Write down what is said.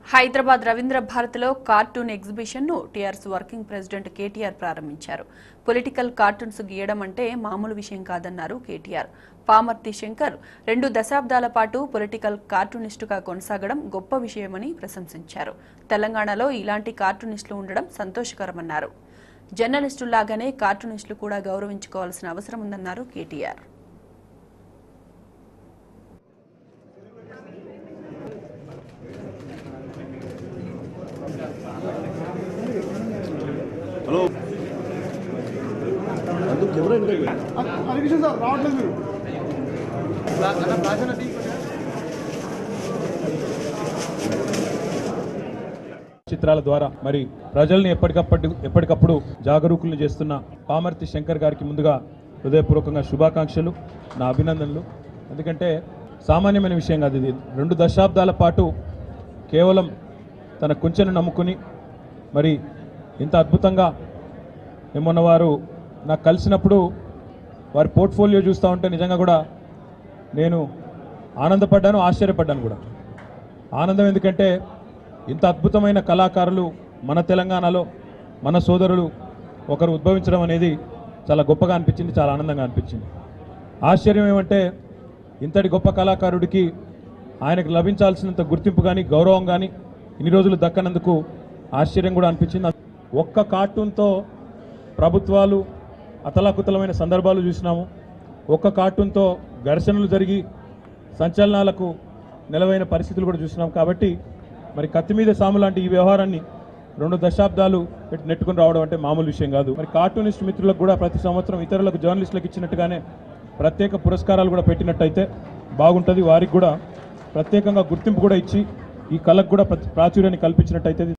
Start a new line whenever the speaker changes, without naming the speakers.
హైదరాబాద్ రవీంద్ర భారతిలో cartoon exhibition ను TRS working president KTR ప్రారంభించారు పొలిటికల్ కార్టూన్స్ గీయడం అంటే మామూలు విషయం కాదన్నారు కేటీఆర్ పామర్తి శంకర్ రెండు దశాబ్దాల పాటు పొలిటికల్ కార్టూనిస్టుగా కొనసాగడం గొప్ప విషయమని ప్రశంసించారు తెలంగాణలో ఇలాంటి కార్టూనిస్టులు ఉండడం సంతోషకరమన్నారు జర్నలిస్టుల్లాగానే కార్టూనిస్టులు కూడా గౌరవించుకోవాల్సిన అవసరం ఉందన్నారు కేటీఆర్
హలో అందుకు కెమెరా ఇంటికి
హరికృష్ణ సార్ రావట్లేదు మీరు
చిత్రాల ద్వారా మరి ప్రజల్ని ఎప్పటికప్పుడు ఎప్పటికప్పుడు జాగరూకులు చేస్తున్న పామర్తి శంకర్ గారికి ముందుగా హృదయపూర్వకంగా శుభాకాంక్షలు నా అభినందనలు ఎందుకంటే సామాన్యమైన విషయం కాదు ఇది రెండు దశాబ్దాల పాటు కేవలం తన కుంచెను నమ్ముకుని మరి ఇంత అద్భుతంగా ఏమన్న వారు నాకు కలిసినప్పుడు వారి పోర్ట్ఫోలియో చూస్తూ ఉంటే నిజంగా కూడా నేను ఆనందపడ్డాను ఆశ్చర్యపడ్డాను కూడా ఆనందం ఎందుకంటే ఇంత అద్భుతమైన కళాకారులు మన తెలంగాణలో మన సోదరులు ఒకరు ఉద్భవించడం అనేది చాలా గొప్పగా అనిపించింది చాలా ఆనందంగా అనిపించింది ఆశ్చర్యం ఏమంటే ఇంతటి గొప్ప కళాకారుడికి ఆయనకు లభించాల్సినంత గుర్తింపు కానీ గౌరవం కానీ ఇన్ని రోజులు దక్కనందుకు ఆశ్చర్యం కూడా అనిపించింది ఒక్క కార్టూన్తో ప్రభుత్వాలు అతలాకుతలమైన సందర్భాలు చూసినాము ఒక్క కార్టూన్తో ఘర్షణలు జరిగి సంచలనాలకు నిలవైన పరిస్థితులు కూడా చూసినాం కాబట్టి మరి కత్తి మీద సాము లాంటి ఈ వ్యవహారాన్ని రెండు దశాబ్దాలు పెట్టి నెట్టుకుని రావడం అంటే మామూలు విషయం కాదు మరి కార్టూనిస్ట్ మిత్రులకు కూడా ప్రతి సంవత్సరం ఇతరులకు జర్నలిస్టులకు ఇచ్చినట్టుగానే ప్రత్యేక పురస్కారాలు కూడా పెట్టినట్టయితే బాగుంటుంది వారికి కూడా ప్రత్యేకంగా గుర్తింపు కూడా ఇచ్చి ఈ కళకు కూడా ప్ర- ప్రాచుర్యాన్ని కల్పించినట్టయితే